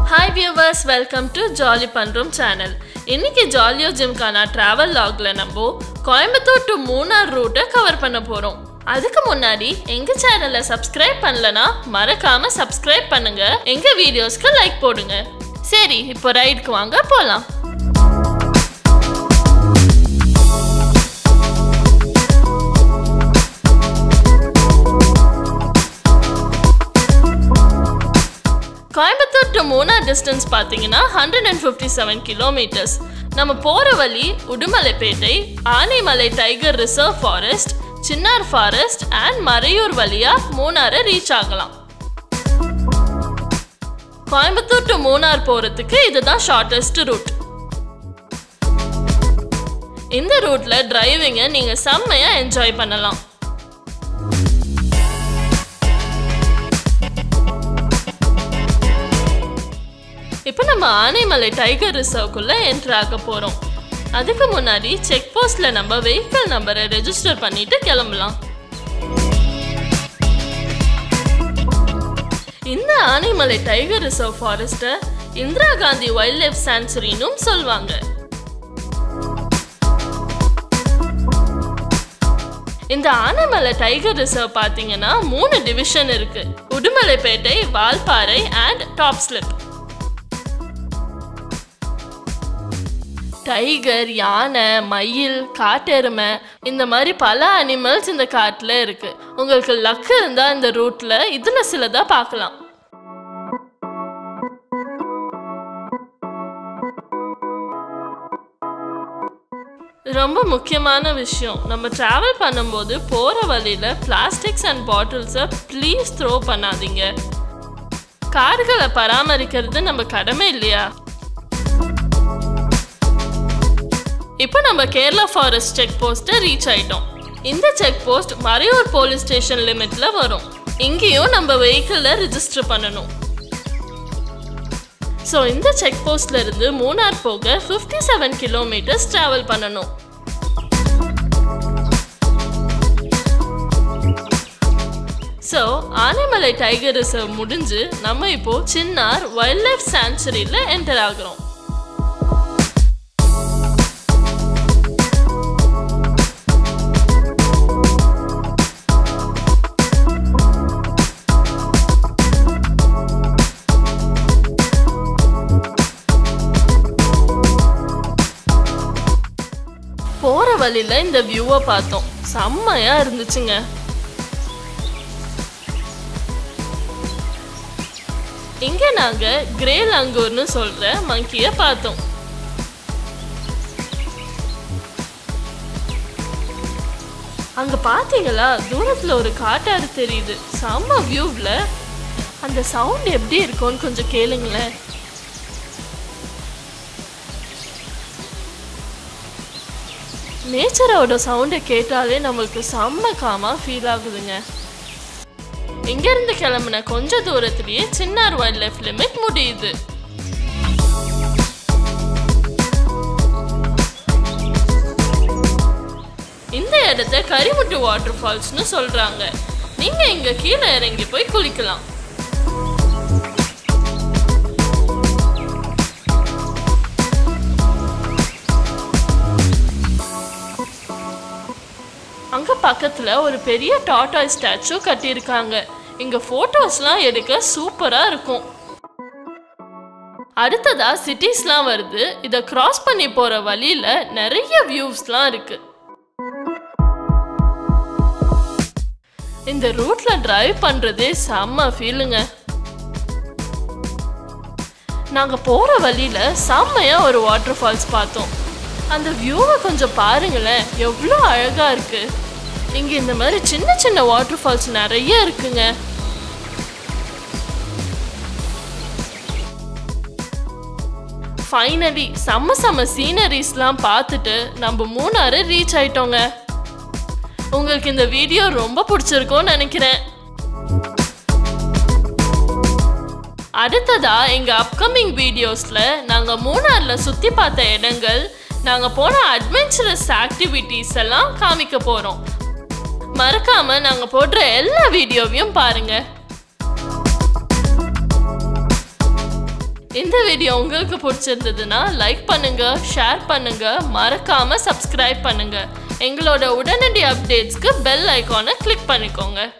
hi viewers welcome to jolly பண்றோம் channel இன்னைக்கு ஜாலியோ ஜிம்கான டிராவல் லாக்ல நம்ம கோயம்புத்தூர் டு மூணார் ரூட்டை கவர் பண்ண போறோம் அதுக்கு முன்னாடி எங்க சேனலை சப்ஸ்கிரைப் பண்ணலனா மறக்காம சப்ஸ்கிரைப் பண்ணுங்க எங்க வீடியோஸ்க்கு லைக் போடுங்க சரி இப்போ ரைடுக்கு வாங்க போலாம் கோயம்புத்தூர் டு மூணார் டிஸ்டன்ஸ் பார்த்தீங்கன்னா hundred and fifty seven kilometres நம்ம போகிற வழி Udumalaipettai Anaimalai tiger reserve forest Chinnar forest and Marayur வழியாக மூணாரை ரீச் ஆகலாம் கோயம்புத்தூர் டு மூணார் போகிறதுக்கு இதுதான் ஷார்ட்டஸ்ட் ரூட் இந்த ரூட்ல டிரைவிங்கை நீங்கள் செம்மையாக என்ஜாய் பண்ணலாம் இப்போ நம்ம ஆனைமலை டைகர் ரிசர்வ்க்குள்ள என்ட்ரு ஆக போகிறோம் அதுக்கு முன்னாடி செக் போஸ்ட்ல நம்ம வெஹிக்கிள் நம்பரை ரெஜிஸ்டர் பண்ணிட்டு கிளம்பலாம் இந்த ஆனைமலை டைகர் ரிசர்வ் ஃபாரஸ்ட்டை இந்திரா காந்தி வைல்ட் லைஃப் சான்சுரினும் சொல்வாங்க இந்த ஆனைமலை டைகர் ரிசர்வ் பார்த்தீங்கன்னா மூணு டிவிஷன் இருக்கு Udumalaipettai Valparai and top slip tiger யானை மயில் காட்டெருமை இந்த மாதிரி பல அனிமல்ஸ் இந்த காட்டில் இருக்கு உங்களுக்கு லக் இருந்தால் இந்த ரூட்ல இதுல சிலதா பார்க்கலாம் ரொம்ப முக்கியமான விஷயம் நம்ம ட்ராவல் பண்ணும்போது போகிற வழியில் பிளாஸ்டிக்ஸ் அண்ட் பாட்டில்ஸை ப்ளீஸ் த்ரோ பண்ணாதீங்க காடுகளை பராமரிக்கிறது நம்ம கடமை இல்லையா இப்போ நம்ம கேரளா ஃபாரஸ்ட் செக் போஸ்ட்டை ரீச் ஆயிட்டோம் இந்த check post Marayur police station லிமிட்ல வரும் இங்கேயும் நம்ம வெஹிக்கிளில் ரிஜிஸ்டர் பண்ணணும் ஸோ இந்த செக் போஸ்ட்ல இருந்து மூணார் போக ஃபிஃப்டி செவன் கிலோமீட்டர்ஸ் ட்ராவல் பண்ணணும் ஸோ ஆனைமலை டைகர் ரிசர்வ் முடிஞ்சு நம்ம இப்போ சின்னார் வைல்ட் லைஃப் சான்ச்சுரியில் என்டர் ஆகுறோம் போற வழியில இந்த வியூவை பார்த்தோம் செம்மையா இருந்துச்சுங்க இங்க நாங்க கிரே லங்கூர்னு சொல்ற மங்கிய பார்த்தோம் அங்க பாத்தீங்களா தூரத்துல ஒரு காட்டாறு தெரியுது செம்ம வியூவ்ல அந்த சவுண்ட் எப்படி இருக்கும்னு கொஞ்சம் கேளுங்களேன் நேச்சரோட சவுண்டை கேட்டாலே நம்மளுக்கு செம்ம காமா ஃபீல் ஆகுதுங்க இங்கேருந்து கிளம்புன கொஞ்ச தூரத்திலேயே சின்னார் வைல்ட் லைஃப் லிமிட் முடியுது இந்த இடத்த கரிமுட்டு வாட்டர் ஃபால்ஸ்னு சொல்றாங்க நீங்க இங்க கீழே இறங்கி போய் குளிக்கலாம் அங்க பக்கத்துல ஒரு பெரிய டாட்டாய் ஸ்டாச்சு கட்டியிருக்காங்க இங்க போட்டோஸ்லாம் எடுக்க சூப்பரா இருக்கும் அடுத்ததா சிட்டிஸ்லாம் வருது இதை கிராஸ் பண்ணி போற வழியில நிறைய வியூஸ்லாம் இருக்கு இந்த ரூட்ல டிரைவ் பண்றதே செம்ம ஃபீலுங்க நாங்க போற வழியில செம்மையா ஒரு வாட்டர் ஃபால்ஸ் பார்த்தோம் அந்த வியூவை கொஞ்சம் பாருங்களேன் எவ்வளோ அழகா இருக்கு இங்க இந்த மாதிரி சின்ன சின்ன வாட்டர் ஃபால்ஸ் நிறைய இருக்குங்க ஃபைனலி செம்ம செம்ம சீனரிஸ்லாம் பார்த்துட்டு நம்ம மூணாறு ரீச் ஆயிட்டோங்க உங்களுக்கு இந்த வீடியோ ரொம்ப பிடிச்சிருக்கும்னு நினைக்கிறேன் அடுத்ததா எங்க அப்கமிங் வீடியோஸ்ல நாங்க மூணார்ல சுத்தி பார்த்த இடங்கள் நாங்க போன அட்வென்ச்சரஸ் ஆக்டிவிட்டீஸ் எல்லாம் காமிக்க போறோம் மறக்காம நாங்க போடுற எல்லா வீடியோவையும் பாருங்க இந்த வீடியோ உங்களுக்கு பிடிச்சிருந்ததுன்னா லைக் பண்ணுங்க ஷேர் பண்ணுங்க மறக்காம சப்ஸ்கிரைப் பண்ணுங்க எங்களோட உடனடி அப்டேட்ஸ்க்கு பெல் ஐகானை கிளிக் பண்ணிக்கோங்க